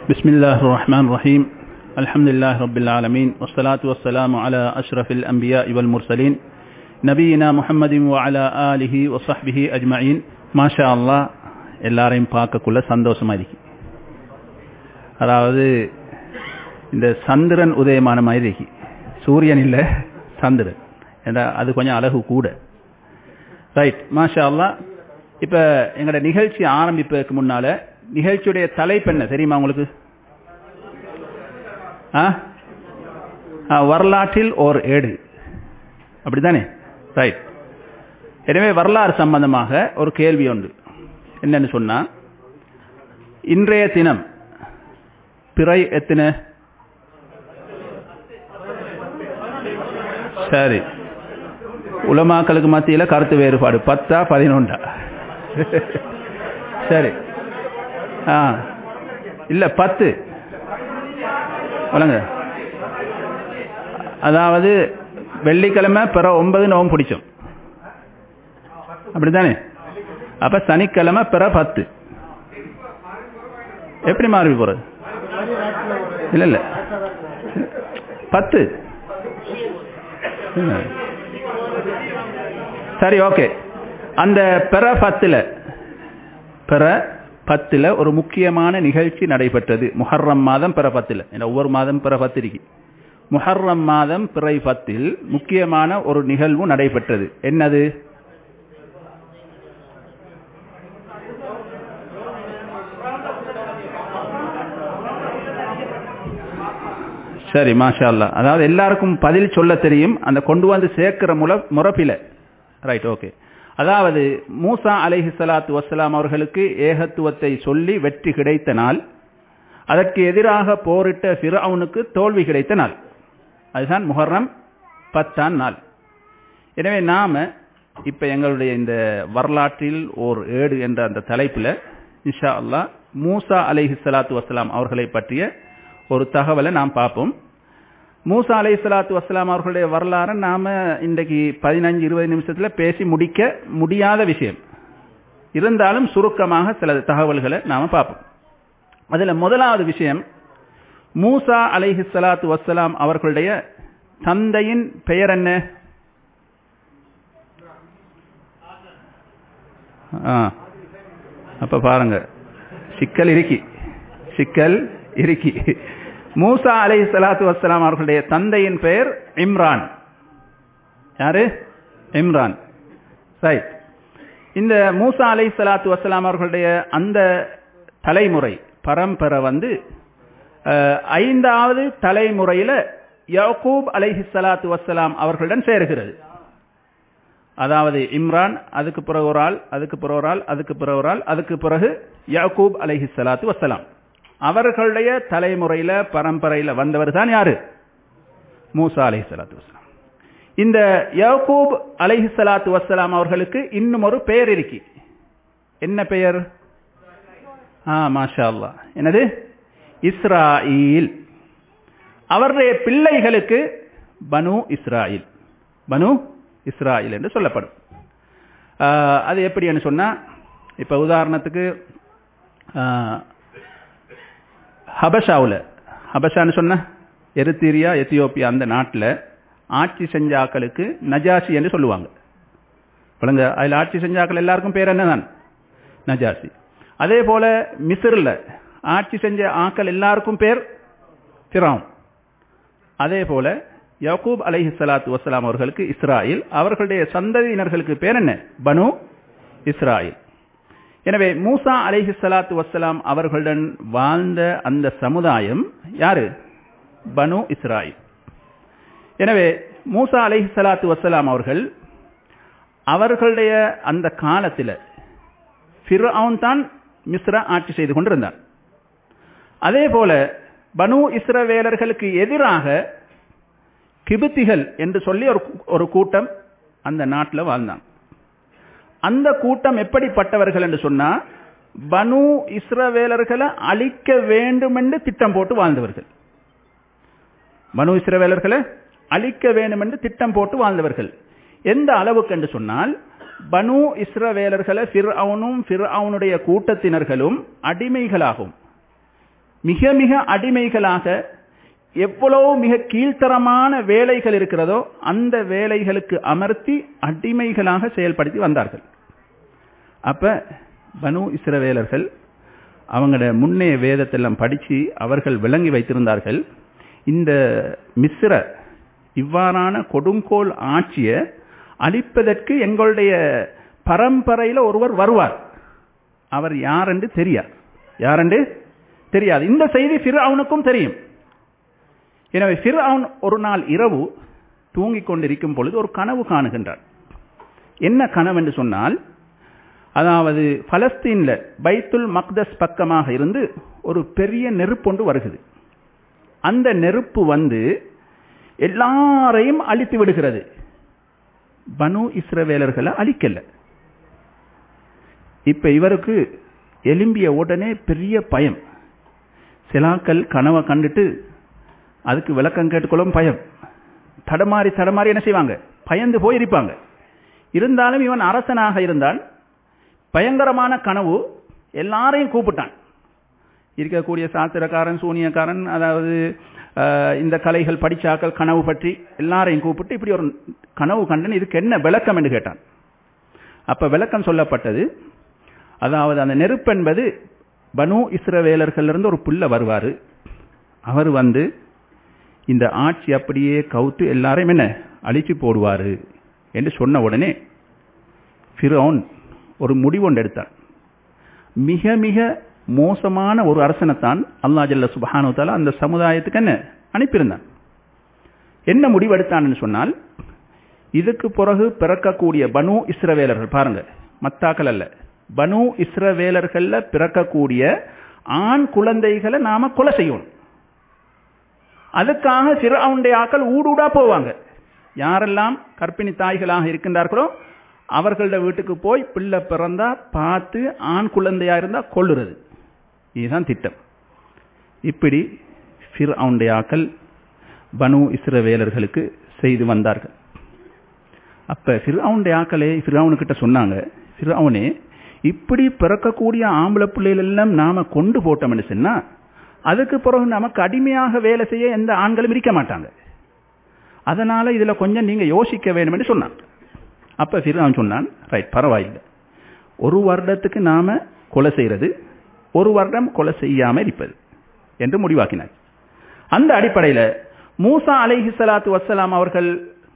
بسم الله الرحمن الرحيم الحمد لله رب العالمين والصلاة والسلام على أشرف الأنبياء والمرسلين நபியினா முஹம்மதின் வஅலா ஆலிஹி வசஹ்பிஹி அஜ்மஈன் மாஷா அல்லா எல்லாரையும் பார்க்கக்குள்ள சந்தோஷமா இருக்கு அதாவது இந்த சந்திரன் உதயமான மாதிரி இருக்கு சூரியன் இல்லை சந்திரன் ஏன்னா அது கொஞ்சம் அழகு கூட ரைட் மாஷா அல்லா இப்போ எங்களோட நிகழ்ச்சி ஆரம்பிப்பதற்கு முன்னால நிகழ்ச்சியுடைய தலைப்பு என்ன தெரியுமா உங்களுக்கு ஆ வரலாற்றில் ஓர் ஏடு அப்படித்தானே ரைட் எனவே வரலாறு சம்பந்தமாக ஒரு கேள்வி உண்டு என்னன்னு சொன்னா இன்றைய தினம் பிறை எத்தனை சரி உலமாக்களுக்கு மத்தியில் கருத்து வேறுபாடு பத்தா பதினொன்றா சரி ஆ இல்லை பத்து வழங்க அதாவது வெள்ளிக்கிழமை பிற ஒன்பது நோம் பிடிச்சோம் அப்படித்தானே அப்ப சனிக்கிழமை பிற பத்து எப்படி மாறி போறது இல்ல இல்ல பத்து சரி ஓகே அந்த பிற பத்துல பிற பத்துல ஒரு முக்கியமான நிகழ்ச்சி நடைபெற்றது முஹர்ரம் மாதம் பிற பத்துல ஒவ்வொரு மாதம் பிற பத்து இருக்கு முஹர்ரம் மாதம் பிறை பத்தில் முக்கியமான ஒரு நிகழ்வு நடைபெற்றது என்னது சரி மாஷா அல்லா அதாவது எல்லாருக்கும் பதில் சொல்ல தெரியும் அந்த கொண்டு வந்து சேர்க்கிற முல முறப்பில ரைட் ஓகே அதாவது மூசா அலைஹி சலாத்து வசலாம் அவர்களுக்கு ஏகத்துவத்தை சொல்லி வெற்றி கிடைத்த நாள் அதற்கு எதிராக போரிட்ட ஃபிரவுனுக்கு தோல்வி கிடைத்த நாள் அதுதான் முஹர்ரம் பத்தாம் நாள் எனவே நாம இப்ப எங்களுடைய இந்த வரலாற்றில் ஓர் ஏடு என்ற அந்த தலைப்புல இன்ஷா அல்லா மூசா அலைஹி சலாத்து வசலாம் அவர்களை பற்றிய ஒரு தகவலை நாம் பார்ப்போம் மூசா அலை சலாத்து வசலாம் அவர்களுடைய வரலாறு நாம இன்றைக்கு பதினஞ்சு இருபது நிமிஷத்துல பேசி முடிக்க முடியாத விஷயம் இருந்தாலும் சுருக்கமாக சில தகவல்களை நாம பார்ப்போம் அதுல முதலாவது விஷயம் மூசா அலைஹி சலாத்து வசலாம் அவர்களுடைய தந்தையின் பெயர் என்ன அப்ப பாருங்க சிக்கல் இருக்கி சிக்கல் இருக்கி மூசா அலை சலாத்து வசலாம் அவர்களுடைய தந்தையின் பெயர் இம்ரான் யாரு இம்ரான் ரைட் இந்த மூசா அலை சலாத்து வசலாம் அவர்களுடைய அந்த தலைமுறை பரம்பரை வந்து ஐந்தாவது தலைமுறையில யக்கூப் அலைஹி சலாத்து வசலாம் அவர்களுடன் சேருகிறது அதாவது இம்ரான் அதுக்கு பிறகு ஒரு ஆள் அதுக்கு பிறகு ஒரு ஆள் அதுக்கு பிறகு ஒரு ஆள் அதுக்கு பிறகு யாக்கூப் அலைஹி சலாத்து வசலாம் அவர்களுடைய தலைமுறையில பரம்பரையில வந்தவர் தான் யாரு மூசா அலைஹி சலாத்து வசலாம் இந்த யாக்கூப் அலைஹி சலாத்து வசலாம் அவர்களுக்கு இன்னும் ஒரு பெயர் இருக்கு என்ன பெயர் ஆ மாஷா அல்லா என்னது இஸ்ராயில் அவருடைய பிள்ளைகளுக்கு பனு இஸ்ராயில் பனு இஸ்ராயில் என்று சொல்லப்படும் அது எப்படின்னு சொன்னா இப்ப உதாரணத்துக்கு ஹபஷாவில் ஹபஷான்னு சொன்ன எரித்திரியா எத்தியோப்பியா அந்த நாட்டில் ஆட்சி செஞ்ச ஆக்களுக்கு நஜாசி என்று சொல்லுவாங்க விளங்க அதில் ஆட்சி செஞ்ச ஆக்கள் எல்லாருக்கும் பேர் என்னதான் நஜாசி அதே போல மிசிறில் ஆட்சி செஞ்ச ஆக்கள் எல்லாருக்கும் பேர் திராம் அதே போல யக்கூப் அலைஹி சலாத்து வசலாம் அவர்களுக்கு இஸ்ராயில் அவர்களுடைய சந்ததியினர்களுக்கு பேர் என்ன பனு இஸ்ராயில் எனவே மூசா அலைஹி சலாத்து வசலாம் அவர்களுடன் வாழ்ந்த அந்த சமுதாயம் யாரு பனு இஸ்ராயில் எனவே மூசா அலைஹி சலாத்து வசலாம் அவர்கள் அவர்களுடைய அந்த காலத்தில் ஃபிர்அவுன் தான் மிஸ்ரா ஆட்சி செய்து கொண்டிருந்தான் அதே போல பனு இஸ்ரவேலர்களுக்கு எதிராக கிபித்திகள் என்று சொல்லி ஒரு ஒரு கூட்டம் அந்த நாட்டில் வாழ்ந்தான் அந்த கூட்டம் எப்படிப்பட்டவர்கள் என்று சொன்னா பனு இஸ்ரவேலர்களை அழிக்க வேண்டும் என்று திட்டம் போட்டு வாழ்ந்தவர்கள் பனு இஸ்ரவேலர்களை அழிக்க வேண்டும் என்று திட்டம் போட்டு வாழ்ந்தவர்கள் எந்த அளவுக்கு என்று சொன்னால் பனு இஸ்ரவேலர்களை ஃபிர் அவனும் ஃபிர் அவனுடைய கூட்டத்தினர்களும் அடிமைகளாகும் மிக மிக அடிமைகளாக எவ்வளவு மிக கீழ்த்தரமான வேலைகள் இருக்கிறதோ அந்த வேலைகளுக்கு அமர்த்தி அடிமைகளாக செயல்படுத்தி வந்தார்கள் அப்ப பனு இஸ்ரவேலர்கள் அவங்களோட முன்னைய வேதத்தெல்லாம் படிச்சு அவர்கள் விளங்கி வைத்திருந்தார்கள் இந்த மிஸ்ர இவ்வாறான கொடுங்கோல் ஆட்சியை அழிப்பதற்கு எங்களுடைய பரம்பரையில ஒருவர் வருவார் அவர் யாரென்று தெரியாது யாரென்று தெரியாது இந்த செய்தி ஃபிர் அவனுக்கும் தெரியும் எனவே ஃபிர் அவன் ஒரு நாள் இரவு தூங்கிக் கொண்டிருக்கும் பொழுது ஒரு கனவு காணுகின்றார் என்ன கனவு என்று சொன்னால் அதாவது பலஸ்தீன்ல பைத்துல் மக்தஸ் பக்கமாக இருந்து ஒரு பெரிய நெருப்பொன்று வருகிறது அந்த நெருப்பு வந்து எல்லாரையும் அழித்து விடுகிறது பனு இஸ்ரவேலர்களை அழிக்கல இப்ப இவருக்கு எலும்பிய உடனே பெரிய பயம் சிலாக்கள் கனவை கண்டுட்டு அதுக்கு விளக்கம் கேட்டுக்கொள்ளும் பயம் தடமாறி தடமாறி என்ன செய்வாங்க பயந்து போயிருப்பாங்க இருந்தாலும் இவன் அரசனாக இருந்தால் பயங்கரமான கனவு எல்லாரையும் கூப்பிட்டான் இருக்கக்கூடிய சாத்திரக்காரன் சூனியக்காரன் அதாவது இந்த கலைகள் படிச்சாக்கள் கனவு பற்றி எல்லாரையும் கூப்பிட்டு இப்படி ஒரு கனவு கண்டன் இதுக்கு என்ன விளக்கம் என்று கேட்டான் அப்ப விளக்கம் சொல்லப்பட்டது அதாவது அந்த நெருப்பு என்பது பனு இஸ்ரவேலர்கள் இருந்து ஒரு புள்ள வருவாரு அவர் வந்து இந்த ஆட்சி அப்படியே கவுத்து எல்லாரையும் என்ன அழிச்சு போடுவாரு என்று சொன்ன உடனே ஃபிரோன் ஒரு முடிவொன்று எடுத்தார் மிக மிக மோசமான ஒரு அரசனைத்தான் அல்லா ஜல்ல சுபஹானுத்தால அந்த சமுதாயத்துக்கு என்ன அனுப்பியிருந்தான் என்ன முடிவெடுத்தான்னு சொன்னால் இதுக்கு பிறகு பிறக்கக்கூடிய பனு இஸ்ரவேலர்கள் பாருங்க மத்தாக்கள் அல்ல பனு இஸ்ரவேலர்கள்ல பிறக்கக்கூடிய ஆண் குழந்தைகளை நாம கொலை செய்யணும் அதுக்காக சிறாவுண்டை ஆக்கள் ஊடூடா போவாங்க யாரெல்லாம் கற்பிணி தாய்களாக இருக்கின்றார்களோ அவர்களோட வீட்டுக்கு போய் பிள்ளை பிறந்தா பார்த்து ஆண் குழந்தையா இருந்தா கொள்ளுறது இதுதான் திட்டம் இப்படி ஃபிர் ஆக்கள் பனு இஸ்ரவேலர்களுக்கு செய்து வந்தார்கள் அப்ப ஃபிர்அவுனுடைய ஆக்களே ஃபிர்அவுனுக்கிட்ட சொன்னாங்க ஃபிர்அவுனே இப்படி பிறக்கக்கூடிய ஆம்பளை பிள்ளைகள் எல்லாம் நாம கொண்டு போட்டோம்னு சொன்னா அதுக்கு பிறகு நமக்கு அடிமையாக வேலை செய்ய எந்த ஆண்களும் இருக்க மாட்டாங்க அதனால இதுல கொஞ்சம் நீங்க யோசிக்க வேணும்னு சொன்னான் அப்ப ஃபிர்அவுன் சொன்னான் ரைட் பரவாயில்லை ஒரு வருடத்துக்கு நாம கொலை செய்யறது ஒரு வருடம் கொலை செய்யாம இருப்பது என்று முடிவாக்கினார் அந்த அடிப்படையில மூசா அலைஹி சலாத்து வசலாம் அவர்கள்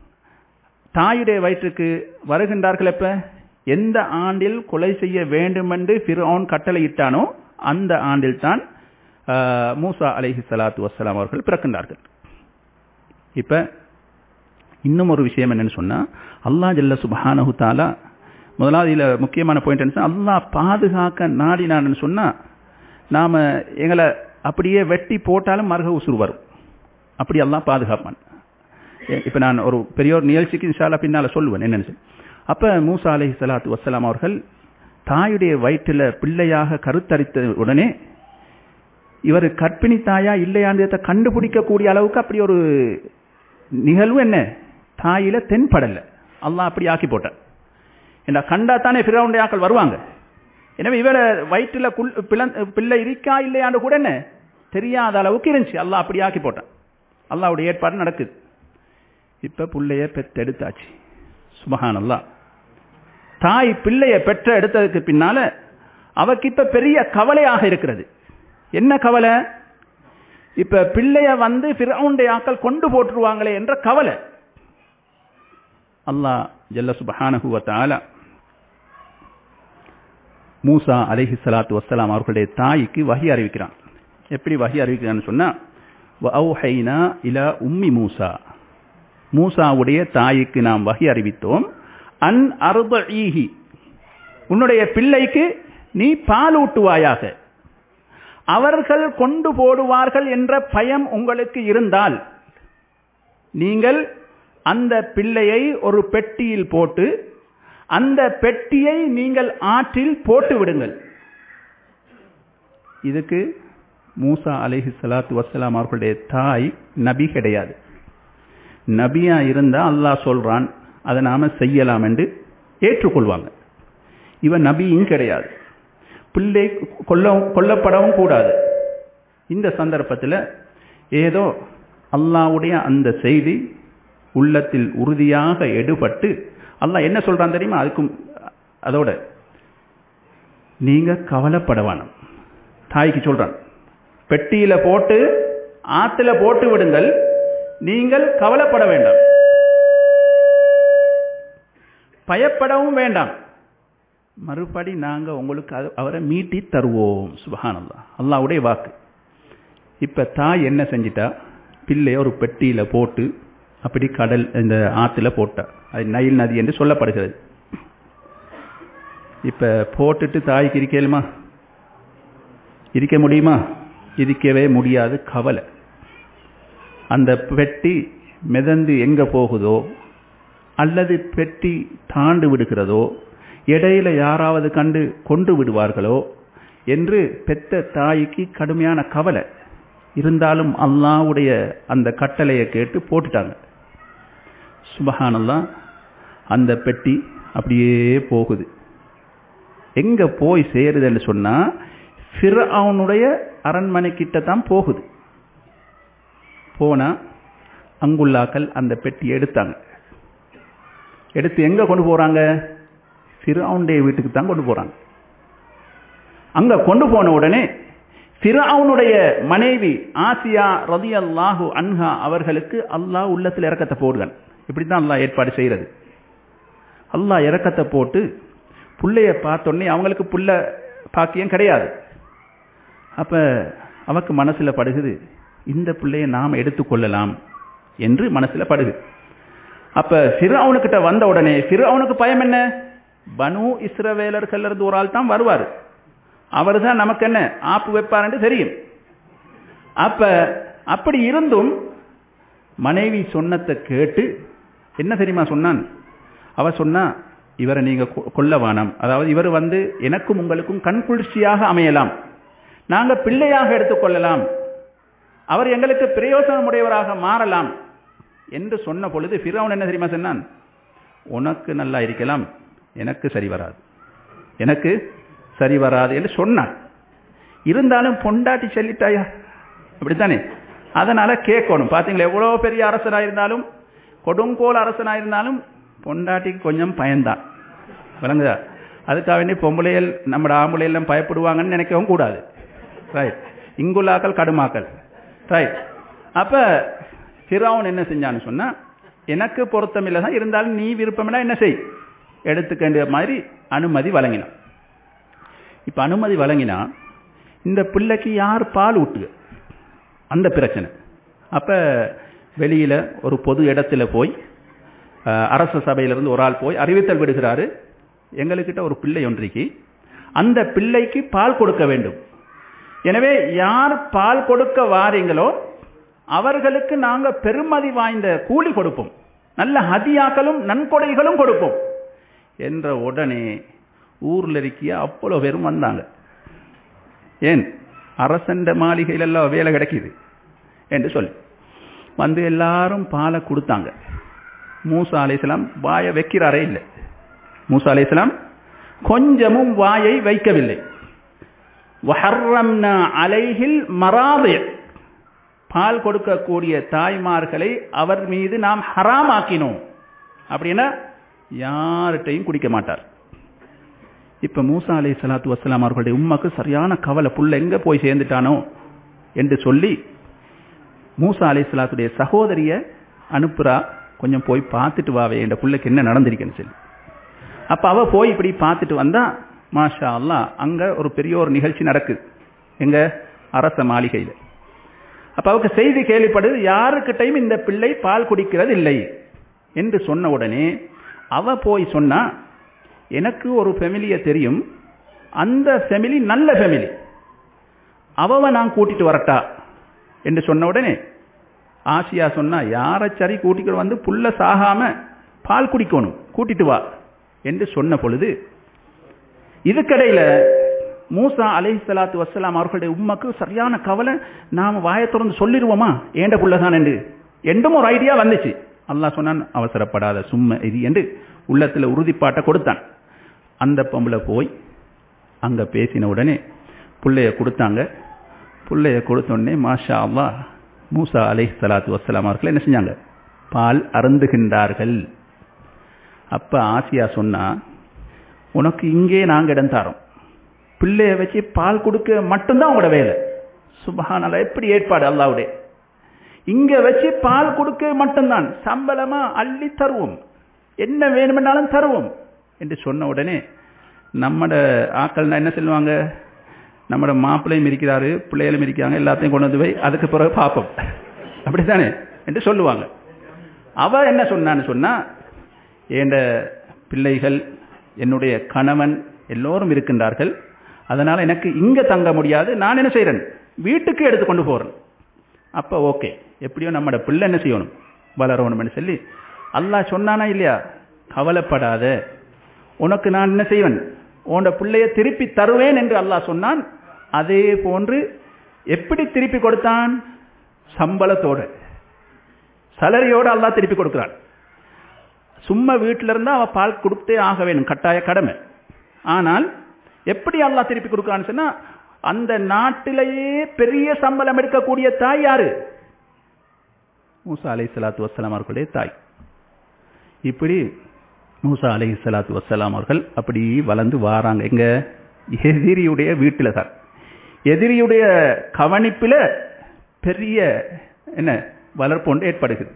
தாயுடைய வயிற்றுக்கு வருகின்றார்கள் எப்ப எந்த ஆண்டில் கொலை செய்ய வேண்டும் என்று பிறோன் கட்டளையிட்டானோ அந்த ஆண்டில் தான் மூசா அலைஹி சலாத்து வசலாம் அவர்கள் பிறக்கின்றார்கள் இப்ப இன்னும் ஒரு விஷயம் என்னன்னு சொன்னா அல்லா ஜல்ல சுபஹானஹு தாலா முதலாவது இதுல முக்கியமான பாயிண்ட் என்ன அல்லாஹ் பாதுகாக்க நாடினான்னு சொன்னா நாம எங்களை அப்படியே வெட்டி போட்டாலும் மருக உசுறு வரும் அப்படி எல்லாம் பாதுகாப்பான் இப்ப நான் ஒரு பெரிய ஒரு நிகழ்ச்சிக்கு இன்ஷால்லா பின்னால சொல்லுவேன் என்னன்னு அப்ப மூசா அலை சலாத்து வசலாம் அவர்கள் தாயுடைய வயிற்றில் பிள்ளையாக கருத்தரித்த உடனே இவர் கற்பிணி தாயா இல்லையான்றதை கண்டுபிடிக்கக்கூடிய அளவுக்கு அப்படி ஒரு நிகழ்வு என்ன தாயில தென்படல அல்லாஹ் அப்படி ஆக்கி போட்டார் என்ன கண்டா தானே பிறவுடைய ஆக்கள் வருவாங்க எனவே இவர வயிற்றுல பிள்ளை இருக்கா இல்லையான்னு கூட என்ன தெரியாத அளவுக்கு இருந்துச்சு அல்லாஹ் அப்படி ஆக்கி போட்டான் அல்லாவுடைய ஏற்பாடு நடக்குது இப்ப பிள்ளைய பெற்றெடுத்தாச்சு சுபஹான் அல்லா தாய் பிள்ளைய பெற்ற எடுத்ததுக்கு பின்னால அவக்கு இப்ப பெரிய கவலையாக இருக்கிறது என்ன கவலை இப்ப பிள்ளைய வந்து பிறவுடைய ஆக்கள் கொண்டு போட்டுருவாங்களே என்ற கவலை அல்லாஹ் ஜல்ல சுபஹானகுவத்தால மூசா அலைஹி சலாத்து வசலாம் அவர்களுடைய தாய்க்கு வகி அறிவிக்கிறான் எப்படி வகி அறிவிக்கிறான்னு சொன்னா வௌஹைனா இலா உம்மி மூசா மூசாவுடைய தாய்க்கு நாம் வகி அறிவித்தோம் அன் அர்தஈஹி உன்னுடைய பிள்ளைக்கு நீ பாலூட்டுவாயாக அவர்கள் கொண்டு போடுவார்கள் என்ற பயம் உங்களுக்கு இருந்தால் நீங்கள் அந்த பிள்ளையை ஒரு பெட்டியில் போட்டு அந்த பெட்டியை நீங்கள் ஆற்றில் போட்டு விடுங்கள் இதுக்கு மூசா அலிஹி சலாத்து வசலாம் அவர்களுடைய தாய் நபி கிடையாது நபியா இருந்தா அல்லாஹ் சொல்றான் அதை நாம செய்யலாம் என்று ஏற்றுக்கொள்வாங்க இவன் நபியும் கிடையாது பிள்ளை கொல்ல கொல்லப்படவும் கூடாது இந்த சந்தர்ப்பத்தில் ஏதோ அல்லாவுடைய அந்த செய்தி உள்ளத்தில் உறுதியாக எடுபட்டு அல்லாஹ் என்ன சொல்றான் தெரியுமா அதுக்கும் அதோட நீங்க கவலைப்பட வேணாம் தாய்க்கு சொல்றான் பெட்டியில போட்டு ஆத்துல போட்டு விடுங்கள் நீங்கள் கவலைப்பட வேண்டாம் பயப்படவும் வேண்டாம் மறுபடி நாங்க உங்களுக்கு அது- அவரை மீட்டி தருவோம் சுபஹானல்லா அல்லாவுடைய வாக்கு இப்ப தாய் என்ன செஞ்சிட்டா பிள்ளைய ஒரு பெட்டியில போட்டு அப்படி கடல் இந்த ஆத்துல போட்டா அது நைல் நதி என்று சொல்லப்படுகிறது இப்ப போட்டுட்டு தாய்க்கு இருக்கலுமா இருக்க முடியுமா இருக்கவே முடியாது கவலை அந்த பெட்டி மிதந்து எங்க போகுதோ அல்லது பெட்டி தாண்டு விடுகிறதோ இடையில யாராவது கண்டு கொண்டு விடுவார்களோ என்று பெத்த தாய்க்கு கடுமையான கவலை இருந்தாலும் அல்லாவுடைய அந்த கட்டளையை கேட்டு போட்டுட்டாங்க சுபஹானல்லாம் அந்த பெட்டி அப்படியே போகுது எங்க போய் சேருதுன்னு சொன்னா ஃபிர்அவுனுடைய அரண்மனை கிட்ட தான் போகுது போனா அங்குள்ளாக்கள் அந்த பெட்டி எடுத்தாங்க எடுத்து எங்க கொண்டு போறாங்க ஃபிர்அவுனுடைய வீட்டுக்கு தான் கொண்டு போறாங்க அங்க கொண்டு போன உடனே ஃபிர்அவுனுடைய மனைவி ஆசியா ரதியல்லாஹு அன்ஹா அவர்களுக்கு அல்லாஹ் உள்ளத்தில் இறக்கத்தை போடுகிறான் இப்படித்தான் அல்லாஹ் ஏற்பாடு செய்யறது அல்லாஹ் இறக்கத்தை போட்டு புள்ளைய பார்த்தோன்னே அவங்களுக்கு புள்ள பாக்கியம் கிடையாது அப்ப அவக்கு மனசுல படுகுது இந்த பிள்ளையை நாம் எடுத்துக்கொள்ளலாம் என்று மனசுல படுகு அப்ப ஃபிர்அவுனுக்கிட்ட வந்த உடனே ஃபிர்அவுனுக்கு பயம் என்ன பனு இஸ்ரவேலர்கள் இருந்து ஒரு ஆள் தான் வருவார் அவர் தான் நமக்கு என்ன ஆப்பு வைப்பாருன்னு தெரியும் அப்ப அப்படி இருந்தும் மனைவி சொன்னத்தை கேட்டு என்ன தெரியுமா சொன்னான் அவ சொன்னா இவரை நீங்க கொ- கொல்ல வேணாம் அதாவது இவர் வந்து எனக்கும் உங்களுக்கும் கண்குளிர்ச்சியாக அமையலாம் நாங்க பிள்ளையாக எடுத்துக்கொள்ளலாம் அவர் எங்களுக்கு பிரயோசனமுடையவராக மாறலாம் என்று சொன்ன பொழுது ஃபிரௌன் என்ன தெரியுமா சொன்னான் உனக்கு நல்லா இருக்கலாம் எனக்கு சரி வராது எனக்கு சரி வராது என்று சொன்னான் இருந்தாலும் பொண்டாட்டி சொல்லிட்டாயா அப்படித்தானே அதனால கேட்கணும் பாத்தீங்களா எவ்வளவு பெரிய அரசனா இருந்தாலும் கொடுங்கோல் அரசனா இருந்தாலும் பொண்டாட்டிக்கு கொஞ்சம் பயந்தான் விளங்குதா அதுக்காக வேண்டி பொம்பளைகள் நம்ம ஆம்பளை எல்லாம் பயப்படுவாங்கன்னு நினைக்கவும் கூடாது ரைட் இங்குள்ளாக்கள் கடுமாக்கள் ரைட் அப்ப ஃபிரௌன் என்ன செஞ்சான்னு சொன்னா எனக்கு பொருத்தமில்லை தான் இருந்தாலும் நீ விருப்பம்னா என்ன செய் எடுத்துக்கின்ற மாதிரி அனுமதி வழங்கினான் இப்ப அனுமதி வழங்கினா இந்த பிள்ளைக்கு யார் பால் ஊட்டுக அந்த பிரச்சனை அப்ப வெளியில ஒரு பொது இடத்துல போய் அஹ், அரச சபையிலிருந்து ஒரு ஆள் போய் அறிவித்தல் விடுகிறாரு எங்களுக்கிட்ட ஒரு பிள்ளை ஒன்றைக்கு அந்த பிள்ளைக்கு பால் கொடுக்க வேண்டும் எனவே யார் பால் கொடுக்க வாரீங்களோ அவர்களுக்கு நாங்க பெருமதி வாய்ந்த கூலி கொடுப்போம் நல்ல ஹதியாக்களும் நன்கொடைகளும் கொடுப்போம் என்ற உடனே ஊர்ல இருக்கிய அவ்வளவு பேரும் வந்தாங்க ஏன் அரசண்ட மாளிகையில எல்லாம் வேலை கிடைக்குது என்று சொல்லி வந்து எல்லாரும் பாலை கொடுத்தாங்க மூசா அலைஹிஸ்ஸலாம் வாயை வைக்கிறாரே இல்லை மூசா அலைஹிஸ்ஸலாம் கொஞ்சமும் வாயை வைக்கவில்லை வஹர்ரம்னா அலைஹில் மராதி பால் கொடுக்கக்கூடிய தாய்மார்களை அவர் மீது நாம் ஹராமாக்கினோம் அப்படின்னா யார்கிட்டையும் குடிக்க மாட்டார் இப்ப மூசா அலை சலாத்து வசலாம் அவர்களுடைய உம்மாக்கு சரியான கவலை புள்ள எங்க போய் சேர்ந்துட்டானோ என்று சொல்லி மூசா அலை சலாத்துடைய சகோதரிய அனுப்புறா கொஞ்சம் போய் பார்த்துட்டு வாவே என்ற புள்ளைக்கு என்ன நடந்திருக்குன்னு சொல்லி அப்ப அவ போய் இப்படி பார்த்துட்டு வந்தா மாஷா அல்லாஹ் அங்க ஒரு பெரிய ஒரு நிகழ்ச்சி நடக்குது எங்க அரச மாளிகையில அப்ப அவருக்கு செய்தி கேள்விப்படுது யாருக்கிட்டையும் இந்த பிள்ளை பால் குடிக்கிறது இல்லை என்று சொன்ன உடனே அவ போய் சொன்னா எனக்கு ஒரு ஃபெமிலிய தெரியும் அந்த ஃபெமிலி நல்ல ஃபெமிலி அவவை நான் கூட்டிட்டு வரட்டா என்று சொன்ன உடனே ஆசியா சொன்னா யாரை சரி கூட்டிட்டு வந்து புள்ள சாகாம பால் குடிக்கணும் கூட்டிட்டு வா என்று சொன்ன பொழுது இதுக்கடையில மூசா அலை சலாத்து வசலாம் அவர்களுடைய உம்மக்கு சரியான கவலை நாம வாயை திறந்து சொல்லிடுவோமா ஏண்ட புள்ளதான் என்று என்றும் ஒரு ஐடியா வந்துச்சு அல்லாஹ் சொன்னான் அவசரப்படாத சும்மா இது என்று உள்ளத்துல உறுதிப்பாட்டை கொடுத்தான் அந்த பொம்பளை போய் அங்க பேசின உடனே புள்ளைய கொடுத்தாங்க பிள்ளைய கொடுத்தோடனே மாஷா அல்லா மூசா அலை சலாத்து வசலாம் அவர்கள் என்ன செஞ்சாங்க பால் அருந்துகின்றார்கள் அப்ப ஆசியா சொன்னா உனக்கு இங்கே நாங்க இடம் தாரோம் பிள்ளைய வச்சு பால் கொடுக்க மட்டும்தான் உங்களோட வேலை சுபஹானல்லா எப்படி ஏற்பாடு அல்லாவுடைய இங்க வச்சு பால் கொடுக்க மட்டும்தான் சம்பளமா அள்ளி தருவோம் என்ன வேணுமென்னாலும் தருவோம் என்று சொன்ன உடனே நம்மட ஆக்கள்னா என்ன சொல்லுவாங்க நம்மட மாப்பிள்ளையும் இருக்கிறாரு பிள்ளைகளும் இருக்கிறாங்க எல்லாத்தையும் கொண்டு வந்து போய் அதுக்கு பிறகு பார்ப்போம் அப்படித்தானே என்று சொல்லுவாங்க அவ என்ன சொன்னான்னு சொன்னா என் பிள்ளைகள் என்னுடைய கணவன் எல்லோரும் இருக்கின்றார்கள் அதனால எனக்கு இங்க தங்க முடியாது நான் என்ன செய்யறேன் வீட்டுக்கு எடுத்து கொண்டு போறேன் அப்ப ஓகே எப்படியோ நம்மட பிள்ளை என்ன செய்யணும் வளரணும்னு சொல்லி அல்லாஹ் சொன்னானா இல்லையா கவலைப்படாத உனக்கு நான் என்ன செய்வேன் உன்னோட பிள்ளைய திருப்பி தருவேன் என்று அல்லாஹ் சொன்னான் அதே போன்று எப்படி திருப்பி கொடுத்தான் சம்பளத்தோட சலரியோடு அல்லாஹ் திருப்பி கொடுக்கிறான் சும்மா வீட்டில இருந்தா அவ பால் கொடுத்தே ஆக வேணும் கட்டாய கடமை ஆனால் எப்படி அல்லாஹ் திருப்பி கொடுக்கிறான்னு சொன்னா அந்த நாட்டிலேயே பெரிய சம்பளம் எடுக்கக்கூடிய தாய் யாரு மூசா அலை சலாத்து வசலாம் அவர்களுடைய தாய் இப்படி மூசா அலை சலாத்து வசலாம் அவர்கள் அப்படி வளர்ந்து வாராங்க எங்க எதிரியுடைய வீட்டில் தான் எதிரியுடைய கவனிப்பில் பெரிய என்ன வளர்ப்பு ஒன்று ஏற்படுகிறது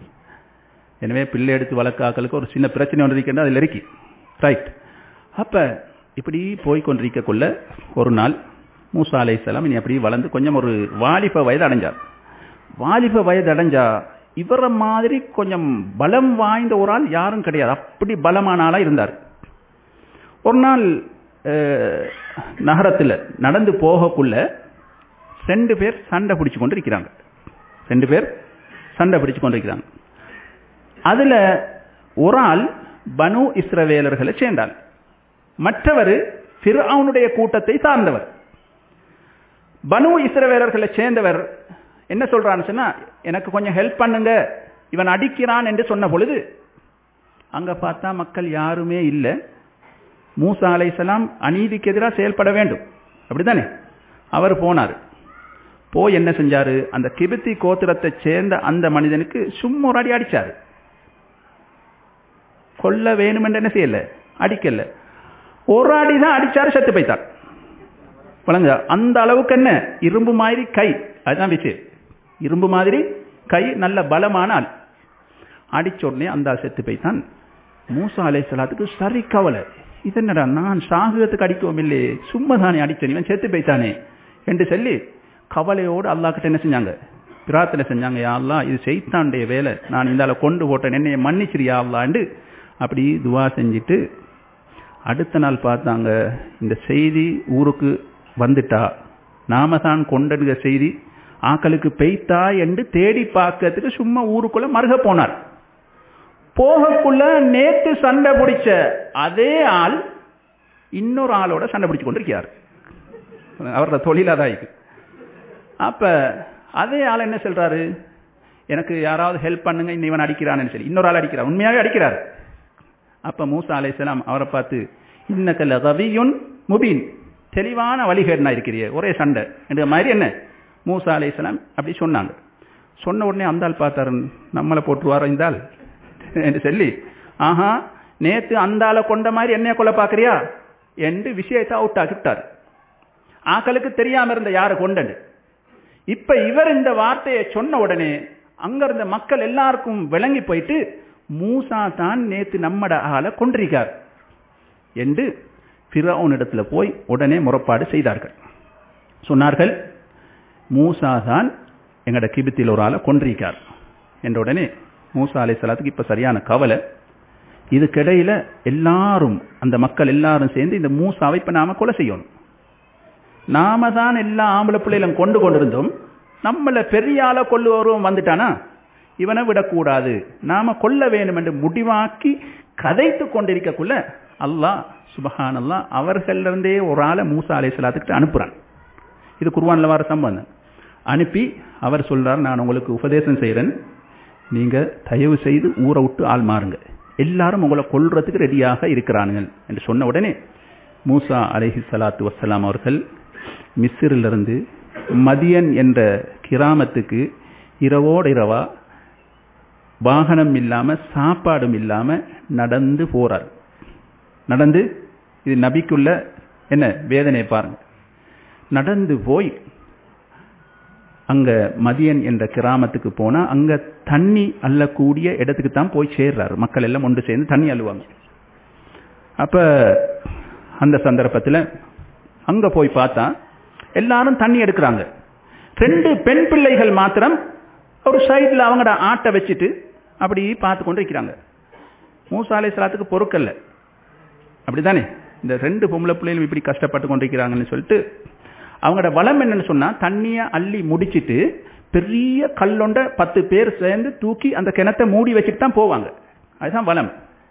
எனவே பிள்ளை எடுத்து வளர்க்காக்களுக்கு ஒரு சின்ன பிரச்சனை ஒன்று இருக்கின்ற அதில் இருக்கி ரைட் அப்ப இப்படி போய் கொண்டிருக்கக்குள்ள ஒரு நாள் மூசா அலை இனி அப்படி வளர்ந்து கொஞ்சம் ஒரு வாலிப வயது அடைஞ்சார் வாலிப வயது அடைஞ்சா இவரை மாதிரி கொஞ்சம் பலம் வாய்ந்த ஒரு ஆள் யாரும் கிடையாது அப்படி பலமான ஆளா இருந்தார் ஒரு நாள் நகரத்தில் நடந்து போகக்குள்ள ரெண்டு பேர் சண்டை பிடிச்சு கொண்டு இருக்கிறாங்க ரெண்டு பேர் சண்டை பிடிச்சு கொண்டு இருக்கிறாங்க அதுல ஒரு ஆள் பனு இஸ்ரவேலர்களை சேர்ந்தார் மற்றவர் அவனுடைய கூட்டத்தை சார்ந்தவர் பனு இஸ்ரவேலர்களை சேர்ந்தவர் என்ன சொல்றான்னு சொன்னா எனக்கு கொஞ்சம் ஹெல்ப் பண்ணுங்க இவன் அடிக்கிறான் என்று சொன்ன பொழுது அங்க பார்த்தா மக்கள் யாருமே இல்லை மூசா அலைசலாம் அநீதிக்கு எதிராக செயல்பட வேண்டும் அப்படித்தானே அவர் போனார் போய் என்ன செஞ்சாரு அந்த கிபித்தி கோத்திரத்தை சேர்ந்த அந்த மனிதனுக்கு சும்மா ஒரு அடி அடிச்சாரு கொல்ல வேணும் என்று என்ன செய்யல அடிக்கல ஒரு அடி தான் அடிச்சாரு செத்து போய்த்தார் வழங்க அந்த அளவுக்கு என்ன இரும்பு மாதிரி கை அதுதான் விஷயம் இரும்பு மாதிரி கை நல்ல பலமான ஆள் அடிச்ச உடனே அந்த ஆள் செத்து போய்த்தான் மூசா அலை சலாத்துக்கு சரி கவலை இது என்னடா நான் சாகுறதுக்கு அடிக்கவும் இல்லையே சும்மா தானே அடிச்சேன் இவன் செத்து போய்த்தானே என்று சொல்லி கவலையோடு அல்லா கிட்ட என்ன செஞ்சாங்க பிரார்த்தனை செஞ்சாங்க யா அல்லா இது செய்தாண்டிய வேலை நான் இந்த கொண்டு போட்டேன் என்னைய மன்னிச்சிரியா அல்லாண்டு அப்படி துவா செஞ்சுட்டு அடுத்த நாள் பார்த்தாங்க இந்த செய்தி ஊருக்கு வந்துட்டா நாம தான் கொண்டுங்க செய்தி ஆக்களுக்கு பெய்த்தா என்று தேடி பார்க்கறதுக்கு சும்மா ஊருக்குள்ள மருக போனார் போகக்குள்ள நேத்து சண்டை பிடிச்ச அதே ஆள் இன்னொரு ஆளோட சண்டை பிடிச்சு கொண்டிருக்கிறார் அவரோட தொழிலாதாய்க்கு அப்ப அதே ஆள் என்ன சொல்றாரு எனக்கு யாராவது ஹெல்ப் பண்ணுங்க இவன் அடிக்கிறான்னு சொல்லி இன்னொரு ஆள் அடிக்கிறார் உண்மையாவே அடிக்கிறார் அப்ப மூசா அலைசலாம் அவரை பார்த்து இன்னக்கல்ல ரவியுன் முபீன் தெளிவான வழிகேடனா இருக்கிறிய ஒரே சண்டை என்ற மாதிரி என்ன மூசா அலைசலாம் அப்படி சொன்னாங்க சொன்ன உடனே அந்த ஆள் பார்த்தாரு நம்மளை போட்டுருவாரோ இந்த ஆள் என்று சொல்லி ஆஹா நேத்து அந்த ஆளை கொண்ட மாதிரி என்னைய கொள்ள பாக்குறியா என்று விஷயத்தை அவுட் ஆக்கிட்டார் ஆக்களுக்கு தெரியாம இருந்த யாரு கொண்டது இப்ப இவர் இந்த வார்த்தையை சொன்ன உடனே அங்க இருந்த மக்கள் எல்லாருக்கும் விளங்கி போயிட்டு மூசா தான் நேத்து நம்மட ஆளை கொண்டிருக்கார் என்று இடத்துல போய் உடனே முறப்பாடு செய்தார்கள் சொன்னார்கள் மூசா தான் எங்கட கிபித்தில் ஒரு ஆளை கொன்றிருக்கார் என்ற உடனே மூசா அலை சலாத்துக்கு இப்ப சரியான கவலை இதுக்கிடையில எல்லாரும் அந்த மக்கள் எல்லாரும் சேர்ந்து இந்த மூசாவை இப்ப நாம கொலை செய்யணும் நாம தான் எல்லா ஆம்பளை பிள்ளைகளும் கொண்டு கொண்டிருந்தோம் நம்மள பெரிய ஆளை கொள்ளு வருவோம் வந்துட்டானா இவனை விடக்கூடாது நாம கொல்ல வேண்டும் என்று முடிவாக்கி கதைத்து கொண்டிருக்கக்குள்ள அல்லாஹ் சுபஹான் அல்லா அவர்களிருந்தே ஒரு ஆளை மூசா அலை சலாத்துக்கிட்ட அனுப்புறான் இது குர்வான்ல வர சம்பந்தம் அனுப்பி அவர் சொல்றார் நான் உங்களுக்கு உபதேசம் செய்கிறேன் நீங்க தயவு செய்து ஊரை விட்டு ஆள் மாறுங்க எல்லாரும் உங்களை கொல்றதுக்கு ரெடியாக இருக்கிறார்கள் என்று சொன்ன உடனே மூசா அலஹி சலாத்து வசலாம் அவர்கள் மிஸ்ரிலிருந்து மதியன் என்ற கிராமத்துக்கு இரவோடு இரவா வாகனம் இல்லாம சாப்பாடும் இல்லாம நடந்து போறார் நடந்து இது நபிக்குள்ள என்ன வேதனை பாருங்க நடந்து போய் அங்க மதியன் என்ற கிராமத்துக்கு போனா அங்க தண்ணி அள்ளக்கூடிய இடத்துக்கு தான் போய் சேர்றாரு மக்கள் எல்லாம் ஒன்று சேர்ந்து தண்ணி அள்ளுவாங்க அப்ப அந்த சந்தர்ப்பத்தில் அங்க போய் பார்த்தா எல்லாரும் தண்ணி எடுக்கிறாங்க ரெண்டு பெண் பிள்ளைகள் மாத்திரம் ஒரு சைடில் அவங்களோட ஆட்டை வச்சுட்டு அப்படி பார்த்து கொண்டு இருக்கிறாங்க மூசாலை சலாத்துக்கு பொறுக்கல்ல அப்படித்தானே இந்த ரெண்டு பொம்பளை பிள்ளைகளும் இப்படி கஷ்டப்பட்டு கொண்டிருக்கிறாங்கன்னு சொல்லிட்டு அவங்களோட வளம் என்னன்னு சொன்னா தண்ணியை அள்ளி முடிச்சிட்டு பெரிய கல்லொண்ட பத்து பேர் சேர்ந்து தூக்கி அந்த கிணத்தை மூடி வச்சுட்டு தான் போவாங்க அதுதான் வளம்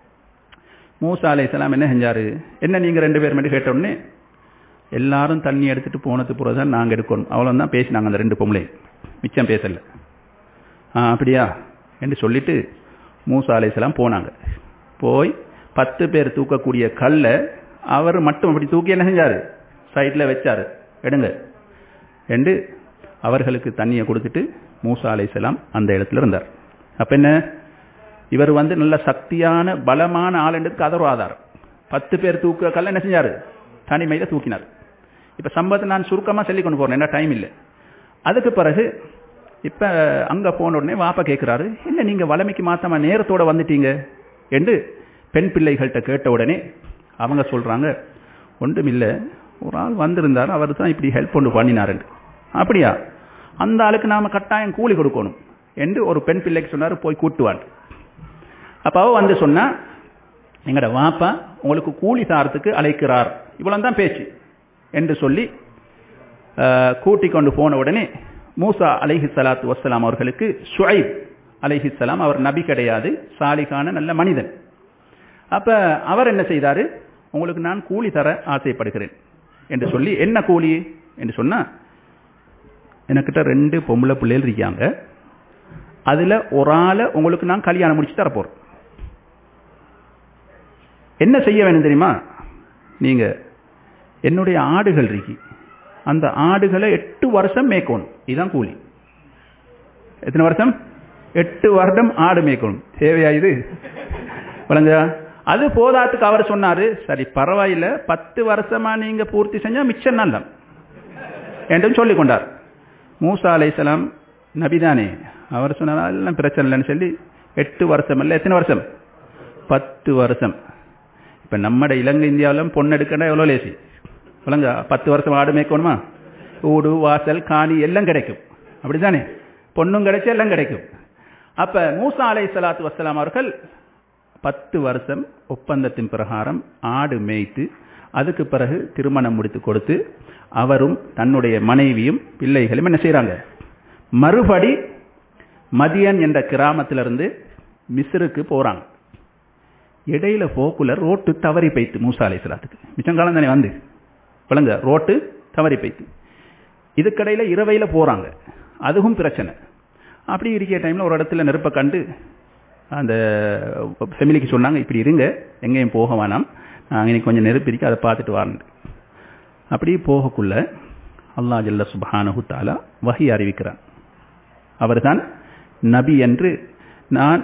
மூசா அலை என்ன செஞ்சாரு என்ன நீங்க ரெண்டு பேர் மட்டும் கேட்ட உடனே எல்லாரும் தண்ணி எடுத்துட்டு போனது பிறகு தான் நாங்கள் எடுக்கணும் அவ்வளோ தான் பேசினாங்க அந்த ரெண்டு பொம்பளை மிச்சம் பேசல ஆ அப்படியா என்று சொல்லிட்டு மூசா அலைசலாம் போனாங்க போய் பத்து பேர் தூக்கக்கூடிய கல்லை அவர் மட்டும் அப்படி தூக்கி என்ன செஞ்சாரு சைடில் வச்சாரு எடுங்க என்று அவர்களுக்கு தண்ணியை கொடுத்துட்டு மூசா அலைசலாம் அந்த இடத்துல இருந்தார் அப்ப என்ன இவர் வந்து நல்ல சக்தியான பலமான ஆளுன்றதுக்கு அதர் ஆதாரம் பத்து பேர் தூக்க கல்ல என்ன செஞ்சாரு தனிமையில தூக்கினார் இப்ப சம்பவத்தை நான் சுருக்கமா சொல்லி கொண்டு போறேன் என்ன டைம் இல்லை அதுக்கு பிறகு இப்ப அங்க போன உடனே வாப்பா கேட்கிறாரு என்ன நீங்க வளமைக்கு மாத்தமா நேரத்தோட வந்துட்டீங்க என்று பெண் பிள்ளைகள்கிட்ட கேட்ட உடனே அவங்க சொல்றாங்க ஒன்றும் இல்லை ஒரு ஆள் வந்திருந்தார் அவர் தான் இப்படி ஹெல்ப் ஒன்று பண்ணினாரு அப்படியா அந்த ஆளுக்கு நாம கட்டாயம் கூலி கொடுக்கணும் என்று ஒரு பெண் பிள்ளைக்கு சொன்னார் போய் கூட்டுவான் அப்போ வந்து சொன்னா எங்கட வாப்பா உங்களுக்கு கூலி சாரத்துக்கு அழைக்கிறார் இவ்வளவு தான் பேச்சு என்று சொல்லி கூட்டி கொண்டு போன உடனே மூசா அலைஹி சலாத்து வசலாம் அவர்களுக்கு ஷுஐப் அலைஹி சலாம் அவர் நபி கிடையாது சாலிகான நல்ல மனிதன் அப்ப அவர் என்ன செய்தாரு உங்களுக்கு நான் கூலி தர ஆசைப்படுகிறேன் என்று சொல்லி என்ன கூலி என்று சொன்னா எனக்கிட்ட ரெண்டு பொம்பளை பிள்ளைகள் இருக்காங்க அதுல ஒரு ஆளை உங்களுக்கு நான் கல்யாணம் முடிச்சு தரப்போறேன் என்ன செய்ய வேணும் தெரியுமா நீங்க என்னுடைய ஆடுகள் இருக்கு அந்த ஆடுகளை எட்டு வருஷம் மேய்க்கணும் இதுதான் கூலி எத்தனை வருஷம் எட்டு வருடம் ஆடு மேய்க்கணும் தேவையா இது வழங்க அது போதாத்துக்கு அவர் சொன்னாரு சரி பரவாயில்ல பத்து வருஷமா நீங்க பூர்த்தி செஞ்சா மிச்சம் நல்லம் என்றும் சொல்லிக் கொண்டார் மூசா அலைசலாம் நபிதானே அவர் சொன்னார் எல்லாம் பிரச்சனை இல்லைன்னு சொல்லி எட்டு வருஷம் இல்லை எத்தனை வருஷம் பத்து வருஷம் இப்ப நம்மட இலங்கை இந்தியாவிலும் பொண்ணு எடுக்கணும் எவ்வளோ லேசி சொல்லுங்க பத்து வருஷம் ஆடு மேய்க்கணுமா ஊடு வாசல் காணி எல்லாம் கிடைக்கும் அப்படித்தானே பொண்ணும் கிடைச்சு எல்லாம் கிடைக்கும் அப்ப மூசா அலை சலாத்து வசலாம் அவர்கள் பத்து வருஷம் ஒப்பந்தத்தின் பிரகாரம் ஆடு மேய்த்து அதுக்கு பிறகு திருமணம் முடித்து கொடுத்து அவரும் தன்னுடைய மனைவியும் பிள்ளைகளும் என்ன செய்யறாங்க மறுபடி மதியன் என்ற கிராமத்திலிருந்து மிஸ்ருக்கு போறாங்க இடையில போக்குல ரோட்டு தவறி போய்த்து மூசா அலை சலாத்துக்கு மிச்சங்காலம் தானே வந்து விளங்க ரோட்டு தவறி போய்த்து இதுக்கடையில இரவையில போறாங்க அதுவும் பிரச்சனை அப்படி இருக்கிற டைம்ல ஒரு இடத்துல நெருப்பை கண்டு அந்த ஃபெமிலிக்கு சொன்னாங்க இப்படி இருங்க எங்கேயும் போக வேணாம் நாங்கள் இன்னைக்கு கொஞ்சம் நெருப்பு இருக்கு அதை பார்த்துட்டு வரணும் அப்படி போகக்குள்ள அல்லா ஜல்ல சுபானஹு தாலா வகி அறிவிக்கிறான் அவர்தான் நபி என்று நான்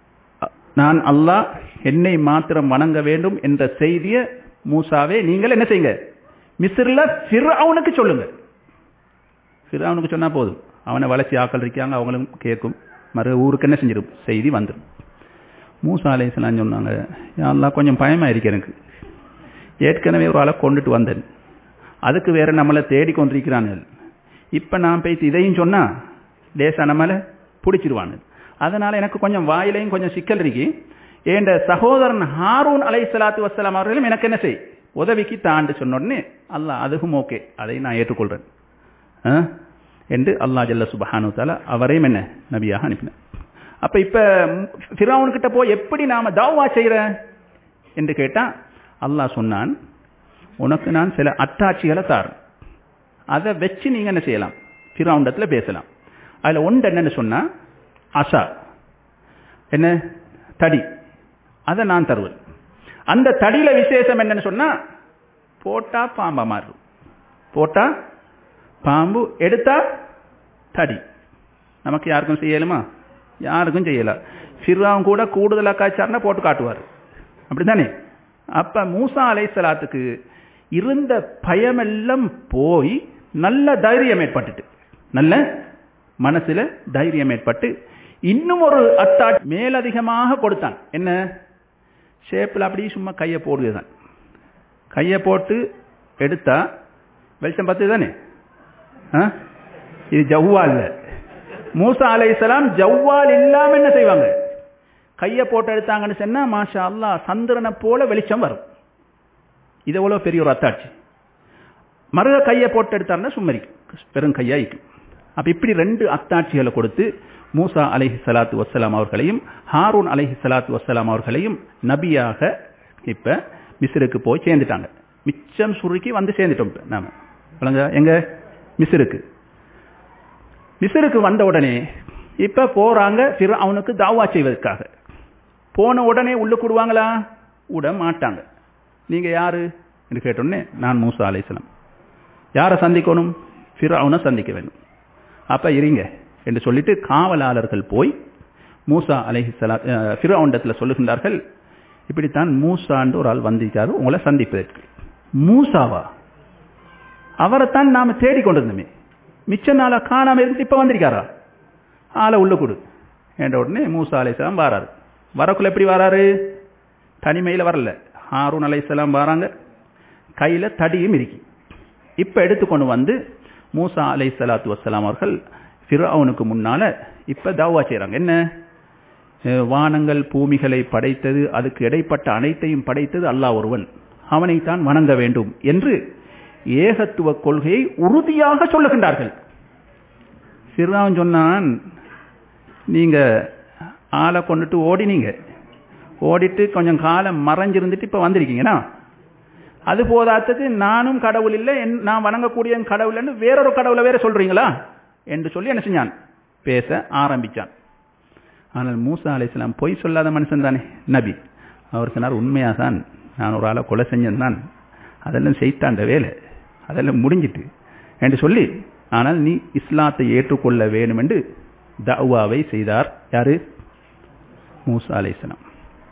நான் அல்லாஹ் என்னை மாத்திரம் வணங்க வேண்டும் என்ற செய்தியை மூசாவே நீங்கள் என்ன செய்யுங்க மிஸ்ரில் ஃபிர்அவுனுக்கு சொல்லுங்க ஃபிர்அவுனுக்கு சொன்னா போதும் அவனை வளர்ச்சி ஆக்கள் இருக்காங்க அவங்களும் கேட்கும் மறு ஊருக்கு என்ன செஞ்சிடும் செய்தி வந்துடும் மூசா அலைசலாம் சொன்னாங்க யாரெல்லாம் கொஞ்சம் பயமா இருக்கு எனக்கு ஏற்கனவே ஒரு ஆளை கொண்டுட்டு வந்தேன் அதுக்கு வேற நம்மளை தேடி கொண்டிருக்கிறாங்க இப்ப நான் பேசி இதையும் சொன்னா லேசா நம்மளை பிடிச்சிருவானு அதனால எனக்கு கொஞ்சம் வாயிலையும் கொஞ்சம் சிக்கல் இருக்கு என்ற சகோதரன் ஹாரூன் அலை சலாத்து வசலாம் அவர்களும் எனக்கு என்ன செய் உதவிக்கு தாண்டு சொன்ன உடனே அல்லா அதுவும் ஓகே அதை நான் ஏற்றுக்கொள்றேன் என்று அல்லா ஜல்ல சுபஹானு தாலா அவரையும் என்ன நபியாக அனுப்பினார் அப்ப இப்ப ஃபிரௌன் கிட்ட போய் எப்படி நாம தாவா செய்யற என்று கேட்டா அல்லாஹ் சொன்னான் உனக்கு நான் சில அத்தாட்சிகளை தாரேன் அதை வச்சு நீங்க என்ன செய்யலாம் ஃபிரௌண்டத்துல பேசலாம் அதுல ஒன்று என்னன்னு சொன்னா அசா என்ன தடி அதை நான் தருவேன் அந்த தடியில விசேஷம் என்னன்னு சொன்னா போட்டா பாம்பா மாறும் போட்டா பாம்பு எடுத்தா தடி நமக்கு யாருக்கும் செய்யலுமா யாருக்கும் செய்யல ஃபிர்ராவும் கூட கூடுதலா காய்ச்சார்னா போட்டு காட்டுவார் அப்படித்தானே அப்ப மூசா அலைசலாத்துக்கு இருந்த பயமெல்லாம் போய் நல்ல தைரியம் ஏற்பட்டுட்டு நல்ல மனசுல தைரியம் ஏற்பட்டு இன்னும் ஒரு அத்தா மேலதிகமாக கொடுத்தான் என்ன ஷேப்பில் அப்படியே சும்மா கையை போடுதுதான் கையை போட்டு எடுத்தா வெளிச்சம் பத்து தானே இது ஜவ்வால் மூசா அலைசலாம் ஜவ்வால் இல்லாம என்ன செய்வாங்க கையை போட்டு எடுத்தாங்கன்னு சொன்னா மாஷா அல்லா சந்திரனை போல வெளிச்சம் வரும் இது எவ்வளவு பெரிய ஒரு அத்தாட்சி மருக கையை போட்டு எடுத்தாருன்னா சும்மரி பெரும் கையாயிக்கும் அப்ப இப்படி ரெண்டு அத்தாட்சிகளை கொடுத்து மூசா அலஹி சலாத்து வசலாம் அவர்களையும் ஹாரூன் அலஹி சலாத்து வசலாம் அவர்களையும் நபியாக இப்ப மிஸ்ருக்கு போய் சேர்ந்துட்டாங்க மிச்சம் சுருக்கி வந்து சேர்ந்துட்டோம் நாம விளங்க எங்க மிஸ்ருக்கு மிஸ்ருக்கு வந்த உடனே இப்ப போறாங்க அவனுக்கு தாவா செய்வதற்காக போன உடனே உள்ள கூடுவாங்களா விட மாட்டாங்க நீங்க யாரு என்று கேட்டோடனே நான் மூசா அலைசலம் யாரை சந்திக்கணும் ஃபிரௌனை சந்திக்க வேண்டும் அப்ப இருங்க என்று சொல்லிட்டு காவலாளர்கள் போய் மூசா அலஹி சலா ஃபிரௌண்டத்துல சொல்லுகின்றார்கள் இப்படித்தான் மூசாண்டு ஒரு ஆள் வந்திருக்காரு உங்களை சந்திப்பதற்கு மூசாவா அவரைத்தான் நாம தேடி கொண்டிருந்தோமே மிச்ச நாளா காணாம இருந்து இப்ப வந்திருக்காரா ஆளை உள்ள கொடு என்ற உடனே மூசா அலைசலாம் வாராரு வரக்குள்ள எப்படி வராரு தனிமையில வரல ஹாரூன் அலைசலாம் வராங்க கையில தடியும் இருக்கி இப்ப எடுத்துக்கொண்டு வந்து மூசா அலை சலாத்து வசலாம் அவர்கள் ஃபிரௌனுக்கு முன்னால இப்ப தாவா செய்யறாங்க என்ன வானங்கள் பூமிகளை படைத்தது அதுக்கு இடைப்பட்ட அனைத்தையும் படைத்தது அல்லாஹ் ஒருவன் அவனைத்தான் வணங்க வேண்டும் என்று ஏகத்துவ கொள்கையை உறுதியாக சொல்லுகின்றார்கள் சிறுவன் சொன்னான் நீங்க ஆளை கொண்டுட்டு ஓடினீங்க ஓடிட்டு கொஞ்சம் காலம் மறைஞ்சிருந்துட்டு இப்ப வந்திருக்கீங்கன்னா அது போதாத்துக்கு நானும் கடவுள் இல்லை நான் வணங்கக்கூடிய கடவுள்னு வேறொரு கடவுளை வேற சொல்றீங்களா என்று சொல்லி என்ன செஞ்சான் பேச ஆரம்பிச்சான் ஆனால் மூசா அலிஸ்லாம் பொய் சொல்லாத மனுஷன் தானே நபி அவர் சொன்னார் உண்மையாக தான் நான் ஒரு ஆளை கொலை செஞ்சேன் தான் அதெல்லாம் செய்தாண்ட வேலை அதெல்லாம் முடிஞ்சிட்டு என்று சொல்லி ஆனால் நீ இஸ்லாத்தை ஏற்றுக்கொள்ள வேண்டும் என்று தவாவை செய்தார் யாரு மூசா அலிஸ்லாம்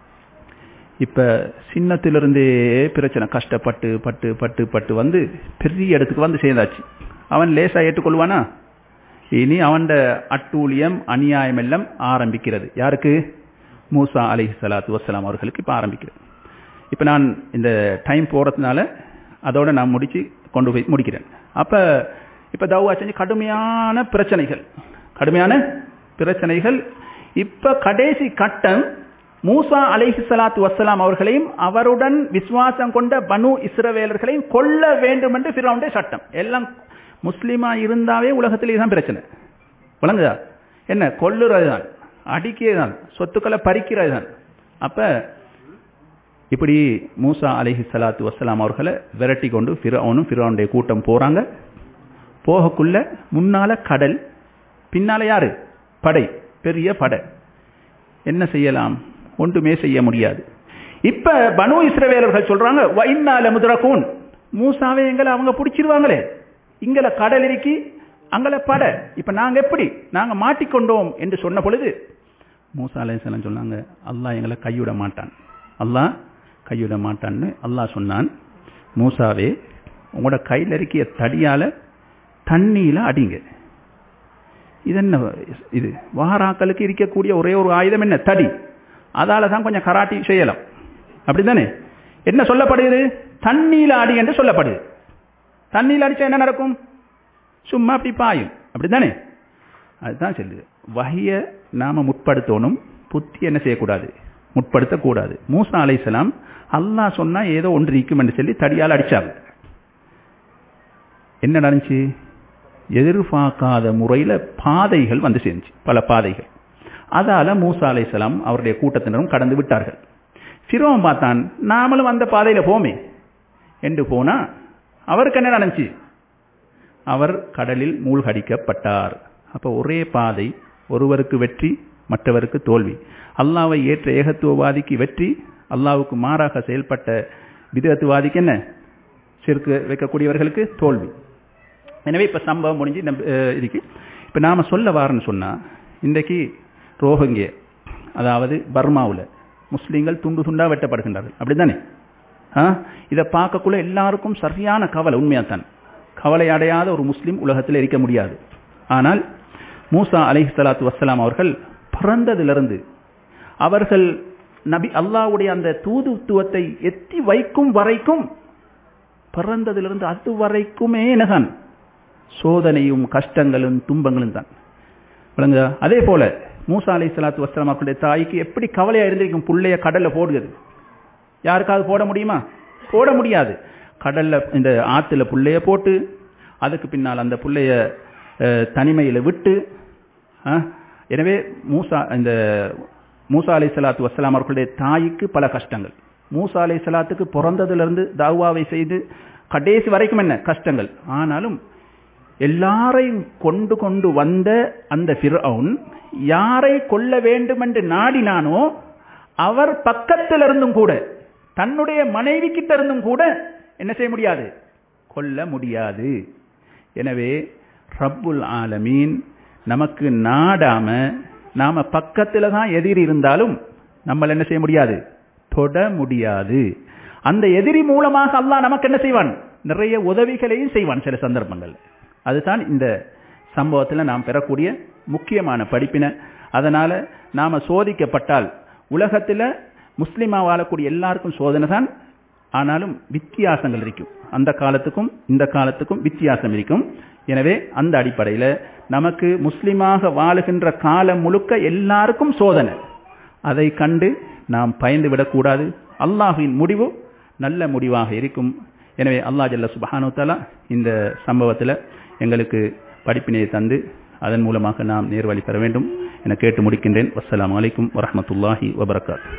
இப்ப சின்னத்திலிருந்தே பிரச்சனை கஷ்டப்பட்டு பட்டு பட்டு பட்டு வந்து பெரிய இடத்துக்கு வந்து சேர்ந்தாச்சு அவன் லேசா ஏற்றுக்கொள்வானா இனி அவன் அட்டூழியம் அநியாயம் எல்லாம் ஆரம்பிக்கிறது யாருக்கு மூசா அலி சலாத்து வசலாம் அவர்களுக்கு இப்ப ஆரம்பிக்கிறது இப்ப நான் இந்த டைம் போறதுனால அதோட நான் முடிச்சு கொண்டு போய் முடிக்கிறேன் அப்ப இப்ப தவா செஞ்சு கடுமையான பிரச்சனைகள் கடுமையான பிரச்சனைகள் இப்ப கடைசி கட்டம் மூசா அலைஹி சலாத்து வசலாம் அவர்களையும் அவருடன் விசுவாசம் கொண்ட பனு இஸ்ரவேலர்களையும் கொல்ல வேண்டும் என்று பிறவுடைய சட்டம் எல்லாம் முஸ்லீமா இருந்தாவே உலகத்தில் இதுதான் பிரச்சனை விளங்குதா என்ன கொல்லுறது தான் அடிக்கிறது தான் சொத்துக்களை பறிக்கிறது தான் அப்ப இப்படி மூசா அலிஹி சலாத்து வசலாம் அவர்களை விரட்டி கொண்டு ஃபிரௌனும் ஃபிரௌனுடைய கூட்டம் போறாங்க போகக்குள்ள முன்னால கடல் பின்னால யாரு படை பெரிய படை என்ன செய்யலாம் ஒன்றுமே செய்ய முடியாது இப்ப பனு இஸ்ரவேலர்கள் சொல்றாங்க வைநால முதுரகூன் மூசாவை எங்களை அவங்க பிடிச்சிருவாங்களே இங்கல கடல் இருக்கி அங்கல பட இப்ப நாங்க எப்படி நாங்க மாட்டிக்கொண்டோம் என்று சொன்ன பொழுது மூசா அலையம் சொன்னாங்க அல்லாஹ் எங்களை கைவிட மாட்டான் அல்லாஹ் கைவிட மாட்டான்னு அல்லாஹ் சொன்னான் மூசாவே உங்களோட கையில் இருக்கிய தடியால தண்ணியில அடிங்க இது என்ன இது வாராக்களுக்கு இருக்கக்கூடிய ஒரே ஒரு ஆயுதம் என்ன தடி அதால தான் கொஞ்சம் கராட்டி செய்யலாம் அப்படித்தானே என்ன சொல்லப்படுது தண்ணியில அடி என்று சொல்லப்படுது தண்ணியில் அடிச்சா என்ன நடக்கும் சும்மா அப்படி பாயும் அப்படித்தானே அதுதான் சொல்லுது வகைய நாம முற்படுத்தணும் புத்தி என்ன செய்யக்கூடாது முற்படுத்தக்கூடாது மூசா அலைசலாம் அல்லாஹ் சொன்னா ஏதோ ஒன்று இருக்கும் என்று சொல்லி தடியால் அடிச்சாங்க என்ன நடந்துச்சு எதிர்பார்க்காத முறையில பாதைகள் வந்து சேர்ந்துச்சு பல பாதைகள் அதால மூசா அலைசலாம் அவருடைய கூட்டத்தினரும் கடந்து விட்டார்கள் சிரோம் பார்த்தான் நாமளும் அந்த பாதையில போமே என்று போனா அவருக்கு என்ன நடந்துச்சு அவர் கடலில் மூழ்கடிக்கப்பட்டார் அப்ப ஒரே பாதை ஒருவருக்கு வெற்றி மற்றவருக்கு தோல்வி அல்லாவை ஏற்ற ஏகத்துவவாதிக்கு வெற்றி அல்லாவுக்கு மாறாக செயல்பட்ட விதத்துவாதிக்கு என்ன சிறுக்கு வைக்கக்கூடியவர்களுக்கு தோல்வி எனவே இப்ப சம்பவம் முடிஞ்சு நம்ம அஹ், இதுக்கு இப்ப நாம சொல்ல வாரன்னு சொன்னா இன்றைக்கு ரோஹிங்க அதாவது பர்மாவுல முஸ்லீம்கள் துண்டு துண்டா வெட்டப்படுகின்றார்கள் அப்படித்தானே ஆ? இதை பார்க்கக்குள்ள எல்லாருக்கும் சரியான கவலை உண்மையாத்தான் கவலை அடையாத ஒரு முஸ்லீம் உலகத்தில் இருக்க முடியாது ஆனால் மூசா அலைஹி ஸலாத்து வஸ்ஸலாம் அவர்கள் பிறந்ததிலிருந்து அவர்கள் நபி அல்லாஹ்வுடைய அந்த தூதுத்துவத்தை எத்தி வைக்கும் வரைக்கும் பிறந்ததிலிருந்து அது வரைக்குமே நகன் சோதனையும் கஷ்டங்களும் துன்பங்களும் தான் விளங்குதா அதே போல மூசா அலை சலாத்து வஸ்லாம் அவர்களுடைய தாய்க்கு எப்படி கவலையா இருந்திருக்கும் புள்ளைய கடல்ல போடுகிறது யாருக்காவது போட முடியுமா போட முடியாது கடல்ல இந்த ஆத்துல புள்ளைய போட்டு அதுக்கு பின்னால் அந்த புள்ளைய அஹ், தனிமையில விட்டு ஆ, எனவே மூசா இந்த மூசா அலை சலாத்து வஸ்லாம் அவர்களுடைய தாய்க்கு பல கஷ்டங்கள் மூசா அலை சலாத்துக்கு பிறந்ததிலிருந்து தாவாவை செய்து கடைசி வரைக்கும் என்ன கஷ்டங்கள் ஆனாலும் எல்லாரையும் கொண்டு கொண்டு வந்த அந்த ஃபிர்அவுன் யாரை கொல்ல வேண்டும் என்று நாடினானோ அவர் பக்கத்தில் இருந்தும் கூட தன்னுடைய மனைவி கிட்ட இருந்தும் கூட என்ன செய்ய முடியாது கொல்ல முடியாது எனவே ரப்புல் ஆலமீன் நமக்கு நாடாம நாம பக்கத்துல தான் எதிரி இருந்தாலும் நம்மள என்ன செய்ய முடியாது தொட முடியாது அந்த எதிரி மூலமாக அல்லாஹ் நமக்கு என்ன செய்வான் நிறைய உதவிகளையும் செய்வான் சில சந்தர்ப்பங்கள் அதுதான் இந்த சம்பவத்தில் நாம் பெறக்கூடிய முக்கியமான படிப்பினை அதனால நாம சோதிக்கப்பட்டால் உலகத்தில் முஸ்லிமா வாழக்கூடிய எல்லாருக்கும் சோதனை தான் ஆனாலும் வித்தியாசங்கள் இருக்கும் அந்த காலத்துக்கும் இந்த காலத்துக்கும் வித்தியாசம் இருக்கும் எனவே அந்த அடிப்படையில் நமக்கு முஸ்லிமாக வாழுகின்ற காலம் முழுக்க எல்லாருக்கும் சோதனை அதை கண்டு நாம் பயந்து விடக்கூடாது அல்லாஹ்வின் முடிவு நல்ல முடிவாக இருக்கும் எனவே அல்லாஹ் ஜல்ல சுபஹானு தஆலா இந்த சம்பவத்தில் எங்களுக்கு படிப்பினையை தந்து அதன் மூலமாக நாம் நேர்வழி பெற வேண்டும் என கேட்டு முடிக்கின்றேன் வஸ்ஸலாமு அலைக்கும் வரஹ்மத்துல்லாஹி வபரகாத்